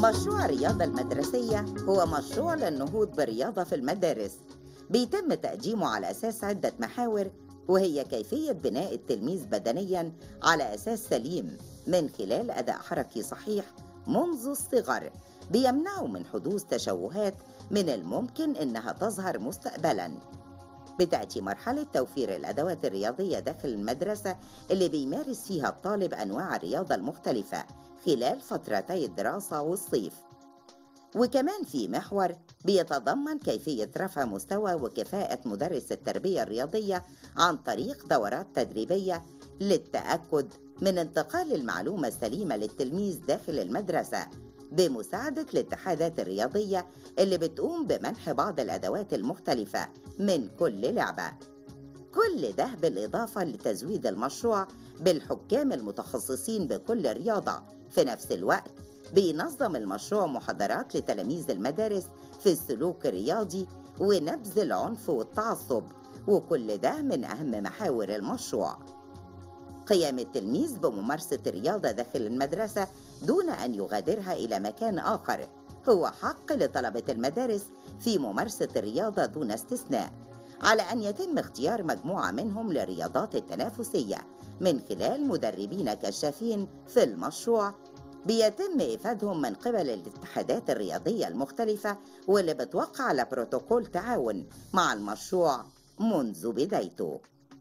مشروع الرياضة المدرسية هو مشروع للنهوض بالرياضة في المدارس بيتم تقديمه على أساس عدة محاور وهي كيفية بناء التلميذ بدنيا على أساس سليم من خلال أداء حركي صحيح منذ الصغر بيمنعه من حدوث تشوهات من الممكن إنها تظهر مستقبلا بتأتي مرحلة توفير الأدوات الرياضية داخل المدرسة اللي بيمارس فيها الطالب أنواع الرياضة المختلفة خلال فترتي الدراسة والصيف وكمان في محور بيتضمن كيفية رفع مستوى وكفاءة مدرس التربية الرياضية عن طريق دورات تدريبية للتأكد من انتقال المعلومة السليمة للتلميذ داخل المدرسة بمساعدة الاتحادات الرياضية اللي بتقوم بمنح بعض الأدوات المختلفة من كل لعبة كل ده بالإضافة لتزويد المشروع بالحكام المتخصصين بكل رياضة في نفس الوقت بينظم المشروع محاضرات لتلاميذ المدارس في السلوك الرياضي ونبذ العنف والتعصب وكل ده من أهم محاور المشروع قيام التلميذ بممارسة الرياضة داخل المدرسة دون أن يغادرها إلى مكان آخر هو حق لطلبة المدارس في ممارسة الرياضة دون استثناء على أن يتم اختيار مجموعة منهم للرياضات التنافسية من خلال مدربين كشافين في المشروع بيتم إفادهم من قبل الاتحادات الرياضية المختلفة واللي بتوقع على بروتوكول تعاون مع المشروع منذ بدايته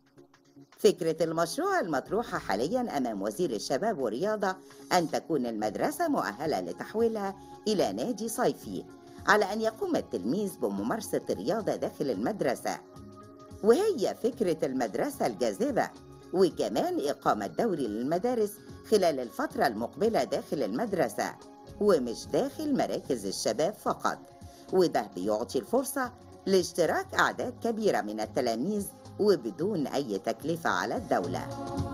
فكرة المشروع المطروحة حاليا أمام وزير الشباب والرياضة أن تكون المدرسة مؤهلة لتحويلها إلى نادي صيفي على أن يقوم التلميذ بممارسة الرياضة داخل المدرسة وهي فكرة المدرسة الجاذبة وكمان إقامة دوري للمدارس خلال الفترة المقبلة داخل المدرسة ومش داخل مراكز الشباب فقط وده بيعطي الفرصة لاشتراك أعداد كبيرة من التلاميذ وبدون أي تكلفة على الدولة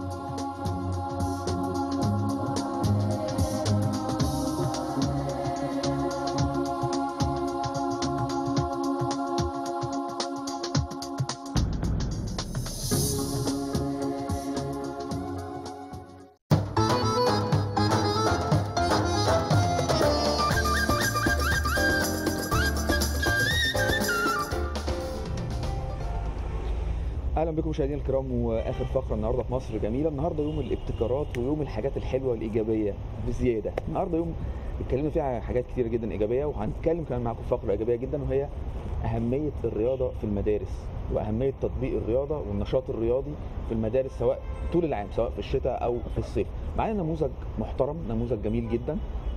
اهلا بكم مشاهدينا الكرام واخر فقره النهارده في مصر جميله النهارده يوم الابتكارات ويوم الحاجات الحلوه والايجابيه بزياده النهارده يوم اتكلمنا فيه عن حاجات كتيره جدا ايجابيه وهنتكلم كمان معاكم في فقره ايجابيه جدا وهي اهميه الرياضه في المدارس واهميه تطبيق الرياضه والنشاط الرياضي في المدارس سواء طول العام سواء في الشتاء او في الصيف معانا نموذج محترم نموذج جميل جدا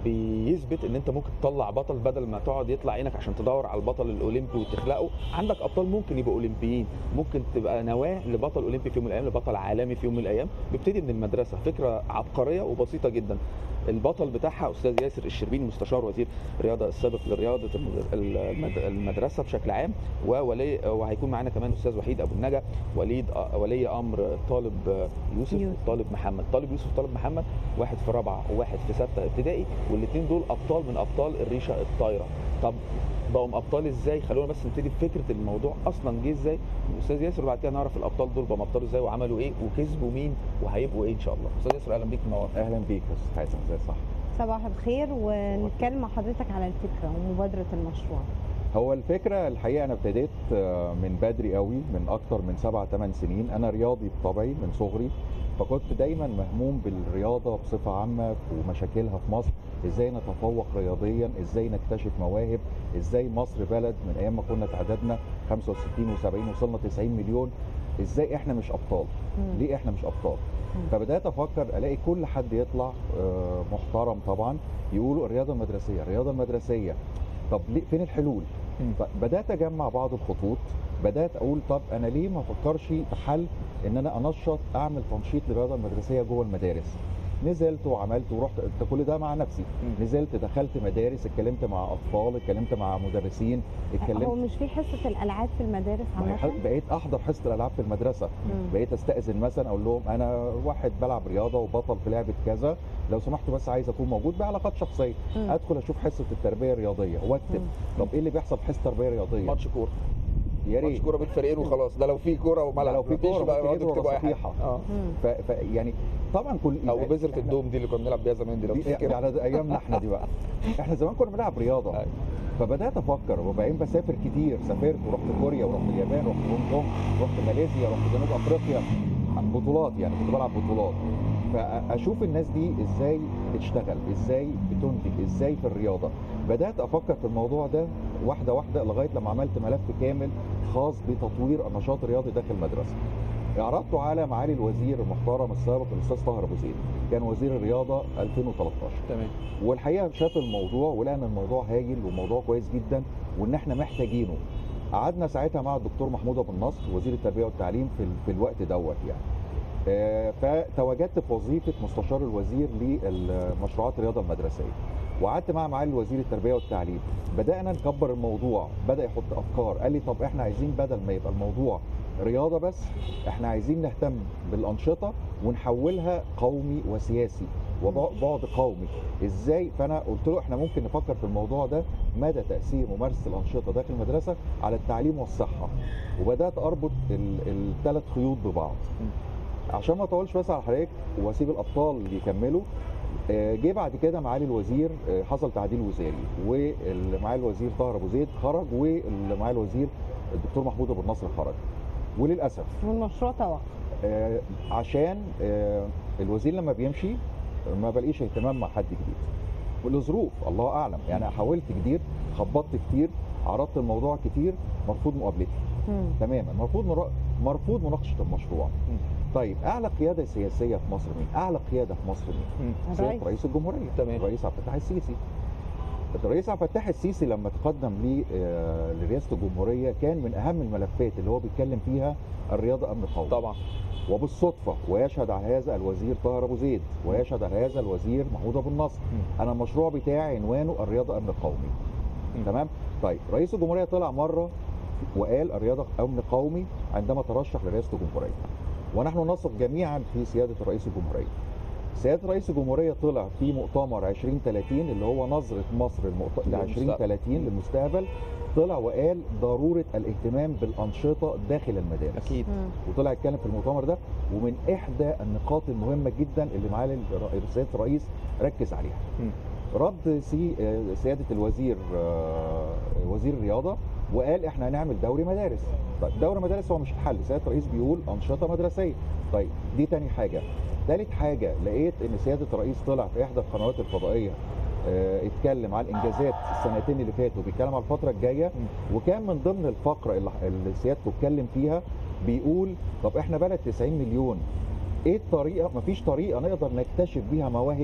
بيثبت ان انت ممكن تطلع بطل بدل ما تقعد يطلع عينك عشان تدور على البطل الاولمبي وتخلقه عندك ابطال ممكن يبقوا اولمبيين ممكن تبقى نواه لبطل اولمبي في يوم من الايام لبطل عالمي في يوم من الايام بيبتدي من المدرسه فكره عبقريه وبسيطه جدا البطل بتاعها استاذ ياسر الشربيني مستشار وزير الرياضه السابق لرياضه المد- المدرسه بشكل عام وولي وهيكون معانا كمان استاذ وحيد ابو النجا وليد ولي امر طالب يوسف يوسف. طالب محمد طالب يوسف طالب محمد واحد في رابعه وواحد في سته ابتدائي والاثنين دول ابطال من ابطال الريشه الطايره طب بقوا ابطال ازاي خلونا بس نبتدي بفكره الموضوع اصلا جه ازاي استاذ ياسر وبعد كده نعرف الابطال دول بقوا ابطال ازاي وعملوا ايه وكسبوا مين وهيبقوا ايه ان شاء الله استاذ ياسر اهلا بيك منور اهلا بيك يا استاذ حازم زي صح صباح الخير ونتكلم مع حضرتك على الفكره ومبادره المشروع هو الفكره الحقيقه انا ابتديت آه، من بدري قوي من اكتر من سبع ثمان سنين انا رياضي بطبعي من صغري فكنت دايما مهموم بالرياضه بصفه عامه ومشاكلها في مصر ازاي نتفوق رياضيا ازاي نكتشف مواهب ازاي مصر بلد من ايام ما كنا تعدادنا 65 و70 وصلنا 90 مليون ازاي احنا مش ابطال مم. ليه احنا مش ابطال مم. فبدات افكر الاقي كل حد يطلع آه، محترم طبعا يقولوا الرياضه المدرسيه الرياضه المدرسيه طب ليه فين الحلول مم. فبدات اجمع بعض الخطوط بدات اقول طب انا ليه ما افكرش في حل ان انا انشط اعمل تنشيط للرياضه المدرسيه جوه المدارس نزلت وعملت ورحت انت كل ده مع نفسي مم. نزلت دخلت مدارس اتكلمت مع اطفال اتكلمت مع مدرسين هو اتكلمت مش في حصه الالعاب في المدارس ما هي عامه حضرتك بقيت احضر حصه الالعاب في المدرسه مم. بقيت استاذن مثلا اقول لهم انا واحد بلعب رياضه وبطل في لعبه كذا لو سمحتوا بس عايز اكون موجود بعلاقات شخصيه مم. ادخل اشوف حصه التربيه الرياضيه واكتب مم. طب ايه اللي بيحصل في حصه التربيه الرياضيه ماتش كوره يا ماتش ريت كوره بين فريقين وخلاص ده لو في كوره وملعب لو في مفيش كورة بقى ممكن يقعدوا يجروا يكتبوا اي حاجه صفيحة. اه مم. ف... ف... يعني طبعا كل او بذره إحنا- الدوم دي اللي كنا بنلعب بيها زمان دي لو دي تفتكر على ايامنا احنا دي بقى احنا زمان كنا بنلعب رياضه أيوة. فبدات افكر وبعدين بسافر كتير سافرت ورحت كوريا ورحت اليابان رحت هونج كونج رحت ماليزيا رحت جنوب افريقيا بطولات يعني كنت بلعب بطولات فاشوف الناس دي ازاي بتشتغل ازاي بتنتج ازاي في الرياضه بدات افكر في الموضوع ده واحده واحده لغايه لما عملت ملف كامل خاص بتطوير النشاط الرياضي داخل المدرسه عرضته على معالي الوزير المحترم السابق الاستاذ طاهر ابو زيد كان وزير الرياضه 2013 تمام والحقيقه شاف الموضوع ولقى ان الموضوع هايل وموضوع كويس جدا وان احنا محتاجينه قعدنا ساعتها مع الدكتور محمود ابو النصر وزير التربيه والتعليم في, ال- في الوقت دوت يعني آه، فتواجدت في وظيفه مستشار الوزير للمشروعات الرياضه المدرسيه وقعدت مع معالي وزير التربيه والتعليم بدانا نكبر الموضوع بدا يحط افكار قال لي طب احنا عايزين بدل ما يبقى الموضوع رياضه بس احنا عايزين نهتم بالانشطه ونحولها قومي وسياسي وبعد قومي ازاي فانا قلت له احنا ممكن نفكر في الموضوع ده مدى تاثير ممارسه الانشطه داخل المدرسه على التعليم والصحه وبدات اربط الثلاث خيوط ببعض عشان ما اطولش بس على حضرتك واسيب الابطال يكملوا آه، جه بعد كده معالي الوزير آه، حصل تعديل وزاري ومعالي الوزير طاهر ابو زيد خرج ومعالي الوزير الدكتور محمود ابو النصر خرج وللاسف والمشروع توقف آه، عشان آه، الوزير لما بيمشي ما بلاقيش اهتمام مع حد جديد ولظروف الله اعلم يعني حاولت كتير خبطت كتير عرضت الموضوع كتير مرفوض مقابلتي مم. تماما مرفوض مرا- مرفوض مناقشه المشروع طيب اعلى قياده سياسيه في مصر مين اعلى قياده في مصر مين مم. سياده الرئيس. رئيس الجمهوريه تمام. الرئيس عبد الفتاح السيسي الرئيس عبد الفتاح السيسي لما تقدم لي آه، لرئاسه الجمهوريه كان من اهم الملفات اللي هو بيتكلم فيها الرياضه امن قومي طبعا وبالصدفه ويشهد على هذا الوزير طاهر ابو زيد ويشهد على هذا الوزير محمود ابو النصر مم. انا المشروع بتاعي عنوانه الرياضه امن قومي مم. تمام طيب رئيس الجمهوريه طلع مره وقال الرياضه امن قومي عندما ترشح لرئاسه الجمهوريه ونحن نثق جميعا في سياده رئيس الجمهوريه سياده رئيس الجمهوريه طلع في مؤتمر 2030 اللي هو نظره مصر المؤت... ل للمستقبل. 2030 للمستقبل طلع وقال ضروره الاهتمام بالانشطه داخل المدارس اكيد مم. وطلع يتكلم في المؤتمر ده ومن احدى النقاط المهمه جدا اللي معالي الر- سياده الرئيس ركز عليها مم. رد سي آه، سياده الوزير آه، وزير الرياضه وقال احنا هنعمل دوري مدارس طيب دوري مدارس هو مش الحل سياده الرئيس بيقول انشطه مدرسيه طيب دي تاني حاجه تالت حاجه لقيت ان سياده الرئيس طلع في احدى القنوات الفضائيه آه، اتكلم على الانجازات السنتين اللي فاتوا بيتكلم على الفتره الجايه وكان من ضمن الفقره اللي اللي سيادته اتكلم فيها بيقول طب احنا بلد 90 مليون ايه الطريقه مفيش طريقه نقدر نكتشف بيها مواهب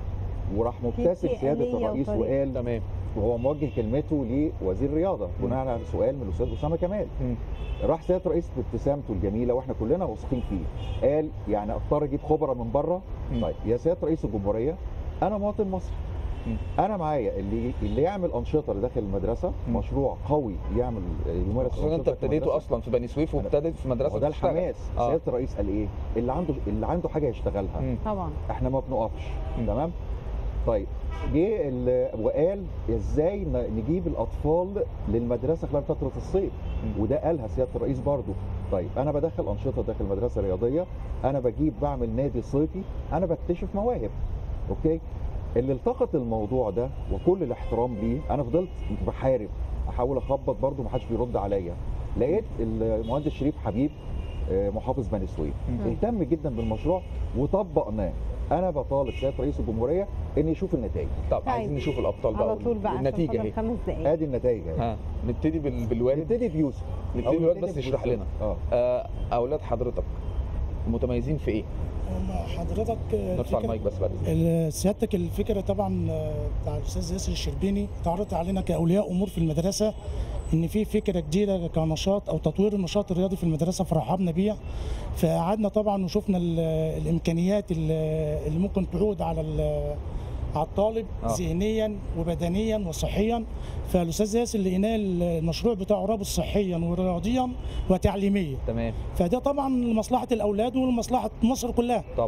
وراح مبتسم في سياده آلية الرئيس وطريقة. وقال تمام وهو موجه كلمته لوزير الرياضه بناء على سؤال من الاستاذ اسامه كمال مم. راح سياده الرئيس بابتسامته الجميله واحنا كلنا واثقين فيه قال يعني اضطر اجيب خبراء من بره مم. طيب يا سياده رئيس الجمهوريه انا مواطن مصري مم. انا معايا اللي اللي يعمل انشطه داخل المدرسه مم. مشروع قوي يعمل يمارس خصوصا انت أنشطة في ابتديته المدرسة. اصلا في بني سويف وابتدت في مدرسه هو ده بتشتغل. الحماس آه. سياده الرئيس قال ايه اللي عنده اللي عنده حاجه يشتغلها مم. طبعا احنا ما بنقفش مم. تمام طيب جه ال- وقال ازاي ن- نجيب الاطفال للمدرسه خلال فتره الصيف مم. وده قالها سياده الرئيس برضو طيب انا بدخل انشطه داخل المدرسه الرياضيه انا بجيب بعمل نادي صيفي انا بكتشف مواهب اوكي اللي التقط الموضوع ده وكل الاحترام ليه انا فضلت بحارب احاول اخبط برضو ما حدش بيرد عليا لقيت المهندس شريف حبيب آه، محافظ بني سويف مم. اهتم جدا بالمشروع وطبقناه انا بطالب سياده رئيس الجمهوريه ان يشوف النتائج طب طيب. عايزين نشوف الابطال بقى على طول بقى عشان النتيجه فاضل اهي خمس دقايق ادي النتائج اهي ها نبتدي بال... بالوالد نبتدي بيوسف نبتدي أو بالوالد نبتدي بس يشرح بيوسف. لنا اه آه، اولاد حضرتك متميزين في ايه؟ هم حضرتك نرفع الفكرة- المايك بس بعد إذنك. ال- سيادتك الفكره طبعا بتاع الاستاذ ياسر الشربيني اتعرضت علينا كاولياء امور في المدرسه ان في فكره جديده كنشاط او تطوير النشاط الرياضي في المدرسه فرحبنا بيها فقعدنا طبعا وشفنا ال- الامكانيات ال- اللي ممكن تعود على ال- على الطالب آه. ذهنيا وبدنيا وصحيا فالاستاذ ياسر لقيناه المشروع بتاعه رابط صحيا ورياضيا وتعليميا تمام فده طبعا لمصلحه الاولاد ولمصلحه مصر كلها طبعا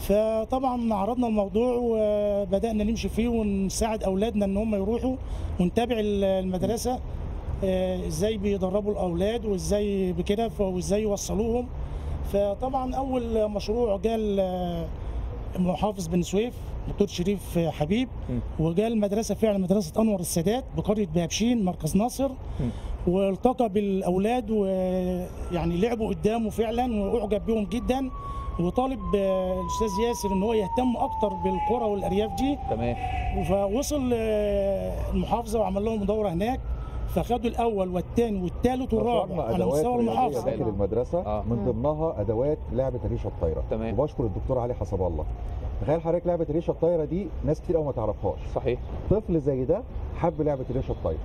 فطبعا عرضنا الموضوع وبدانا نمشي فيه ونساعد اولادنا ان هم يروحوا ونتابع المدرسه آه، ازاي بيدربوا الاولاد وازاي بكده ف- وازاي يوصلوهم فطبعا اول مشروع جال آه، محافظ بن سويف دكتور شريف حبيب مم. وجاء المدرسه فعلا مدرسه انور السادات بقريه بابشين مركز ناصر والتقى بالاولاد ويعني لعبوا قدامه فعلا واعجب بهم جدا وطالب آه، الاستاذ ياسر ان هو يهتم اكتر بالقرى والارياف دي تمام فوصل آه، المحافظه وعمل لهم دوره هناك فخدوا الاول والثاني والثالث والرابع وفرنا على ادوات مستوى رياضيه المحافظه داخل المدرسه آه. من مم. ضمنها ادوات لعبه الريشه الطايره تمام. وبشكر الدكتور علي حسب الله تخيل حضرتك لعبه الريشه الطايره دي ناس كتير قوي ما تعرفهاش صحيح طفل زي ده حب لعبه الريشه الطايره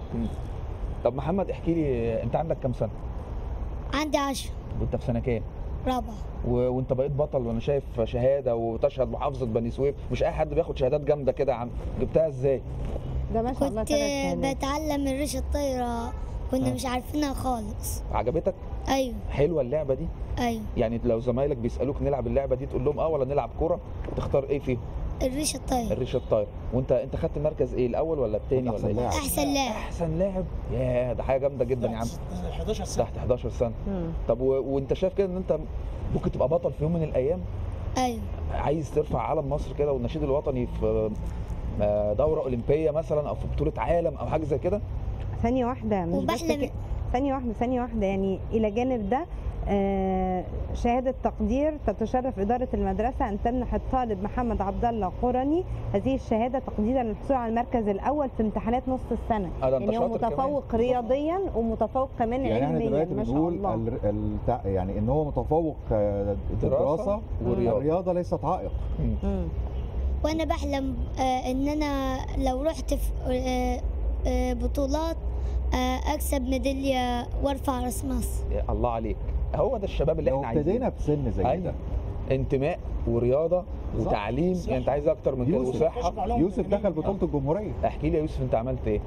طب محمد احكي لي انت عندك كام سنه عندي عشرة وانت في سنه كام رابعة و... وانت بقيت بطل وانا شايف شهاده وتشهد محافظه بني سويف مش اي حد بياخد شهادات جامده كده يا عم جبتها ازاي ده ما شاء الله كنت ثلاث شهادات بتعلم الريشة الطايرة كنا آه. مش عارفينها خالص عجبتك أيوه حلوه اللعبه دي أيوه يعني لو زمايلك بيسالوك نلعب اللعبه دي تقول لهم اه ولا نلعب كوره تختار ايه فيهم الريشة الطايرة الريشه الطايره وانت انت خدت مركز ايه الاول ولا الثاني ولا أحسن ايه لاعب. أحسن لاعب احسن لاعب ياه ده حاجه جامده جدا يا عم 11 سنه تحت 11 سنه مم. طب و... وانت شايف كده ان انت ممكن تبقى بطل في يوم من الايام أيوه عايز ترفع علم مصر كده والنشيد الوطني في آه، دوره اولمبيه مثلا او في بطوله عالم او حاجه زي كده ثانية واحدة مش بس وبحلم- كده. ثانية واحدة ثانية واحدة يعني إلى جانب ده آه، شهادة تقدير تتشرف إدارة المدرسة أن تمنح الطالب محمد عبد الله قرني هذه الشهادة تقديرا للحصول على المركز الأول في امتحانات نص السنة اه ده انت يعني هو شاطر كمان. متفوق رياضيا ومتفوق كمان يعني احنا علميا دلوقتي ما شاء بنقول الله ال... التع... يعني ان هو متفوق آه، الدراسه ورياضة. الرياضه ليست عائق مم. مم. وأنا بحلم آه إن أنا لو رحت في آه آه بطولات آه أكسب ميدالية وأرفع راس مصر يا الله عليك هو ده الشباب اللي لو احنا عايزينه ابتدينا بسن زي أيوة. ده انتماء ورياضه صح. وتعليم صح. يعني انت عايز اكتر من كده يوسف. وصحه يوسف دخل بطوله الجمهوريه احكي لي يا يوسف انت عملت ايه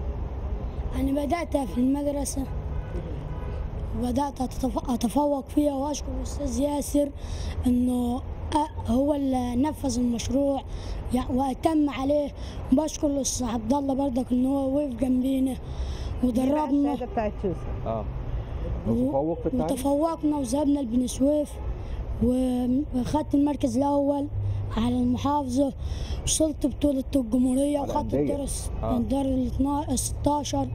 أنا بدأت في المدرسة وبدأت أتف- أتفوق فيها وأشكر الأستاذ ياسر إنه أ- هو اللي نفذ المشروع يع- وأتم عليه بشكر الأستاذ عبد الله برضك إن هو وقف جنبينا دي بقى ودربنا الشهادة بتاعت يوسف اه متفوق في التعليم وتفوقنا وذهبنا لبني سويف وخدت المركز الأول على المحافظة وصلت بطولة الجمهورية على وخدت أندية. الدور الس- آه. الدور ال 12 16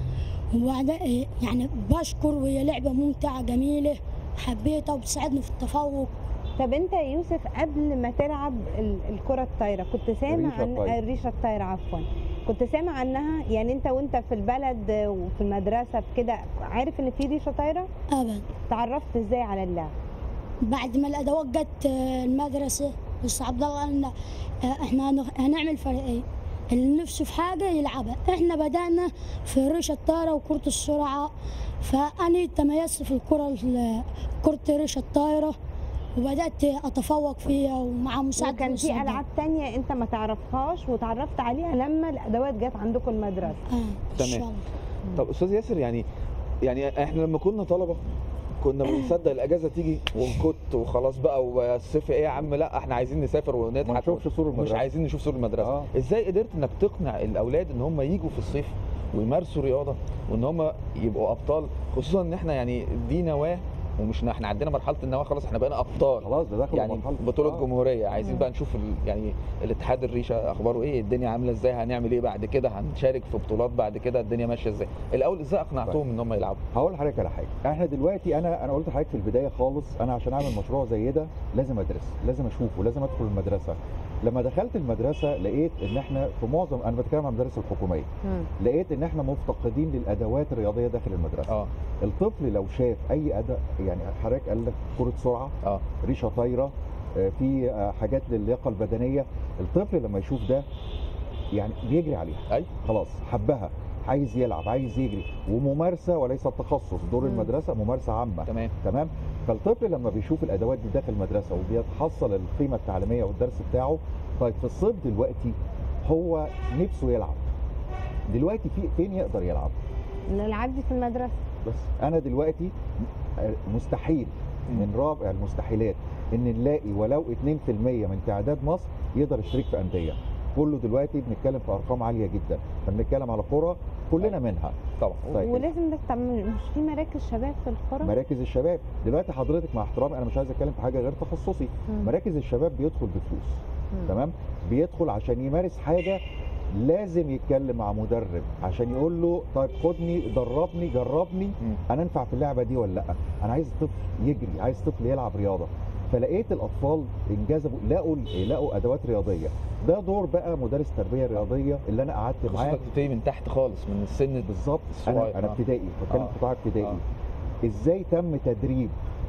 وبعدين يعني بشكر وهي لعبة ممتعة جميلة حبيتها وبتساعدني في التفوق طب انت يا يوسف قبل ما تلعب ال- الكرة الطايرة كنت سامع الريشة عن الطايرة. الريشة الطايرة عفوا كنت سامع عنها يعني انت وانت في البلد وفي المدرسة في كده عارف ان في ريشة طايرة أبدا تعرفت ازاي على اللعب بعد ما الأدوات جت آه، المدرسة بس عبد الله قال لنا آه، احنا هن- هنعمل فريقين اللي نفسه في حاجة يلعبها احنا بدأنا في ريشة الطايرة وكرة السرعة فأنا تميزت في الكرة ال- كرة ريشة الطايرة وبدأت أتفوق فيها ومع مساعدة وكان الأستاذ في عبد العاب تانية انت ما تعرفهاش وتعرفت عليها لما الادوات جت عندكم المدرسة الله. آه إن تمام. شاء الله طب استاذ ياسر يعني يعني احنا لما كنا طلبه كنا بنصدق الاجازه تيجي ونكت وخلاص بقى والصيف ايه يا عم لا احنا عايزين نسافر ما ونضحك نشوفش سور مش المدرسه عايزين نشوف سور المدرسه آه. ازاي قدرت انك تقنع الاولاد ان هم يجوا في الصيف ويمارسوا رياضه وان هم يبقوا ابطال خصوصا ان احنا يعني دي نواه ومش احنا عندنا مرحله النواه خلاص احنا بقينا ابطال خلاص ده دخلوا يعني مرحله بطولة آه. جمهورية عايزين بقى نشوف ال... يعني الاتحاد الريشة اخباره ايه الدنيا عاملة ازاي هنعمل ايه بعد كده هنشارك في بطولات بعد كده الدنيا ماشية ازاي الاول ازاي اقنعتهم ان هم يلعبوا هقول لحضرتك على حاجه احنا دلوقتي انا انا قلت لحضرتك في البدايه خالص انا عشان اعمل مشروع زي ده لازم ادرس لازم اشوفه لازم ادخل المدرسه لما دخلت المدرسه لقيت ان احنا في معظم انا بتكلم عن المدارس الحكوميه مم. لقيت ان احنا مفتقدين للادوات الرياضيه داخل المدرسه اه الطفل لو شاف اي اداء يعني حضرتك قال لك كره سرعه اه ريشه طايره آه، في آه، حاجات للياقه البدنيه الطفل لما يشوف ده يعني بيجري عليها اي خلاص حبها عايز يلعب عايز يجري وممارسه وليس تخصص دور مم. المدرسه ممارسه عامه تمام تمام فالطفل لما بيشوف الادوات دي داخل المدرسه وبيتحصل القيمه التعليميه والدرس بتاعه طيب في الصيف دلوقتي هو نفسه يلعب دلوقتي في فين يقدر يلعب الالعاب دي في المدرسة بس انا دلوقتي مستحيل من رابع المستحيلات ان نلاقي ولو 2% من تعداد مصر يقدر يشترك في انديه كله دلوقتي بنتكلم في ارقام عاليه جدا فبنتكلم على قرى كلنا منها طبعا طيب. ولازم ده تعمل مش في مراكز شباب في القرى مراكز الشباب دلوقتي حضرتك مع احترامي انا مش عايز اتكلم في حاجه غير تخصصي مم. مراكز الشباب بيدخل بفلوس مم. تمام بيدخل عشان يمارس حاجه لازم يتكلم مع مدرب عشان يقول له طيب خدني دربني جربني مم. انا انفع في اللعبه دي ولا لا انا عايز طفل يجري عايز طفل يلعب رياضه فلقيت الاطفال انجذبوا لقوا لقوا ادوات رياضيه ده دور بقى مدرس تربيه رياضيه اللي انا قعدت معاه خصوصا بتبتدي من تحت خالص من السن بالظبط الصغير، انا انا آه. ابتدائي بتكلم آه. في قطاع ابتدائي آه. ازاي تم تدريب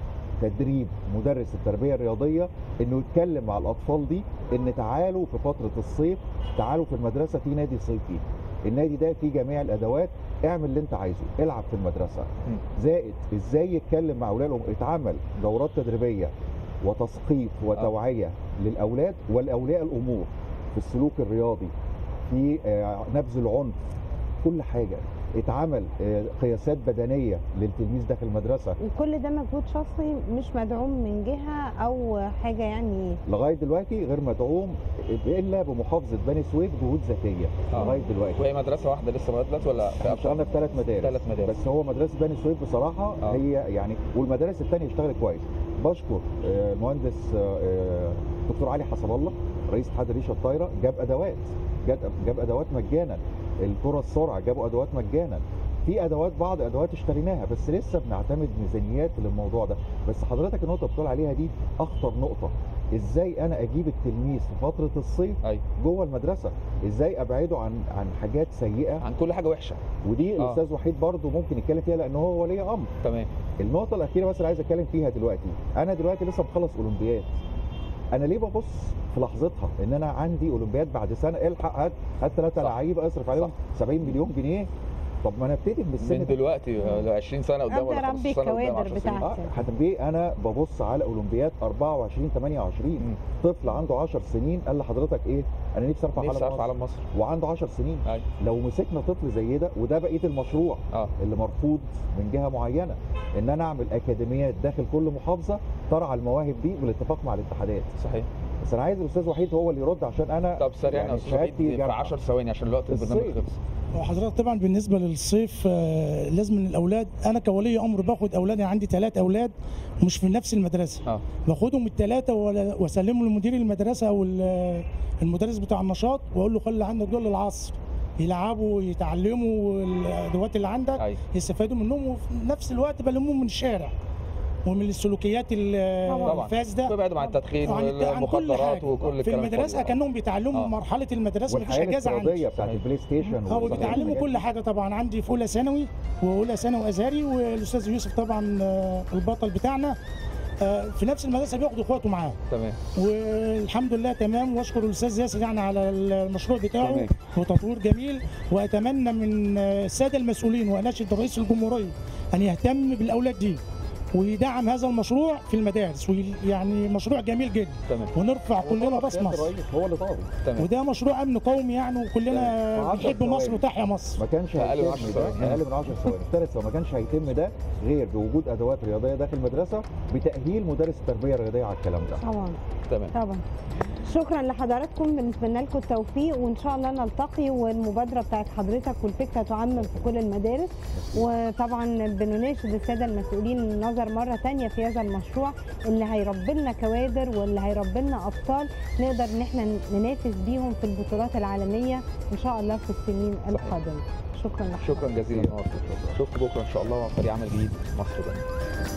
تدريب مدرس التربيه الرياضيه انه يتكلم مع الاطفال دي ان تعالوا في فتره الصيف تعالوا في المدرسه في نادي صيفي النادي ده فيه جميع الادوات اعمل اللي انت عايزه العب في المدرسه مم. زائد ازاي يتكلم مع اولادهم اتعمل دورات تدريبيه وتثقيف وتوعيه للاولاد والاولياء الامور في السلوك الرياضي في آه، نبذ العنف كل حاجه اتعمل آه، قياسات بدنيه للتلميذ داخل المدرسه وكل ده مجهود شخصي مش مدعوم من جهه او حاجه يعني لغايه دلوقتي غير مدعوم الا بمحافظه بني سويف جهود ذاتيه آه. لغايه دلوقتي وهي مدرسه واحده لسه لغايه دلوقتي ولا في احنا أكتر؟ اشتغلنا في ثلاث مدارس ثلاث مدارس بس هو مدرسه بني سويف بصراحه آه. هي يعني والمدارس الثانيه اشتغلت كويس بشكر آه، المهندس آه، آه، دكتور علي حسب الله رئيس اتحاد الريشه الطايره جاب ادوات جاب جاب ادوات مجانا الكره السرعه جابوا ادوات مجانا في ادوات بعض ادوات اشتريناها بس لسه بنعتمد ميزانيات للموضوع ده بس حضرتك النقطه بتقول عليها دي اخطر نقطه ازاي انا اجيب التلميذ في فتره الصيف ايوه جوه المدرسه ازاي ابعده عن عن حاجات سيئه عن كل حاجه وحشه ودي آه. الاستاذ وحيد برضه ممكن يتكلم فيها لان هو ولي امر تمام النقطه الاخيره بس اللي عايز اتكلم فيها دلوقتي انا دلوقتي لسه مخلص اولمبياد انا ليه ببص في لحظتها ان انا عندي اولمبياد بعد سنه الحق هات هات ثلاثه صح. لعيبه اصرف عليهم 70 مليون جنيه طب ما انا ابتدي من السن من ده دلوقتي آه، 20 سنه قدام أبدأ ولا أربي 15 سنه قدام الكوادر 10 سنين بتاعتي. اه حتى انا ببص على اولمبياد 24 28 مم. طفل عنده 10 سنين قال لحضرتك ايه انا نفسي ارفع نفسي علم ارفع مصر علم مصر وعنده 10 سنين ايوه لو مسكنا طفل زي ده وده بقيه المشروع اه اللي مرفوض من جهه معينه ان انا اعمل اكاديميات داخل كل محافظه ترعى المواهب دي بالاتفاق مع الاتحادات صحيح بس انا عايز الاستاذ وحيد هو اللي يرد عشان انا طب سريعا يا يعني استاذ شهادتي وحيد في جامعة. 10 ثواني عشان الوقت البرنامج الصيف. خلص وحضرتك طبعا بالنسبه للصيف آه، لازم إن الاولاد انا كولي امر باخد اولادي عندي ثلاث اولاد مش في نفس المدرسه اه باخدهم الثلاثه ولا- واسلمهم لمدير المدرسه او ال- المدرس بتاع النشاط واقول له خلي عندك دول العصر يلعبوا يتعلموا الادوات اللي عندك ايوه يستفادوا منهم وفي نفس الوقت بلمهم من الشارع ومن السلوكيات ال- طبعا. الفاسده تبعدوا عن التدخين وعن الت- عن كل والمخدرات حاجة. وكل في الكلام المدرسه الفاضي. كانهم بيتعلموا آه. مرحله المدرسه مفيش والحياه اجازه عندي الافتراضيه بتاعت البلاي ستيشن هو والحاجات بيتعلموا دي. كل حاجه طبعا عندي في اولى ثانوي واولى ثانوي ازهري والاستاذ يوسف طبعا آه، البطل بتاعنا آه، في نفس المدرسه بياخد اخواته معاه تمام والحمد لله تمام واشكر الاستاذ ياسر يعني على المشروع بتاعه تمام. وتطوير جميل واتمنى من آه، الساده المسؤولين واناشد رئيس الجمهوريه ان يهتم بالاولاد دي ويدعم هذا المشروع في المدارس ويعني مشروع جميل جدا تمام ونرفع كلنا وطبعاً راس سيادة مصر الرئيس هو اللي طالب تمام وده مشروع امن قومي يعني تمام. وكلنا وعشر بنحب مصر ثواني. وتحيا مصر ما كانش أقل من هيتم 10 ده ثواني. اقل من 10 ثواني في ثالث ما كانش هيتم ده غير بوجود ادوات رياضيه داخل المدرسه بتاهيل مدرس التربيه الرياضيه على الكلام ده طبعا تمام طبعا شكرا لحضراتكم بنتمنى لكم التوفيق وان شاء الله نلتقي والمبادره بتاعت حضرتك والفكره تعمم في كل المدارس وطبعا بنناشد الساده المسؤولين النظر مره تانية في هذا المشروع اللي هيربي لنا كوادر واللي هيربي لنا ابطال نقدر ان احنا ننافس بيهم في البطولات العالميه ان شاء الله في السنين القادمه شكرا لحضرتك شكرا جزيلا نور شوفكم بكره ان شاء الله فريق عمل جديد في مصر بقى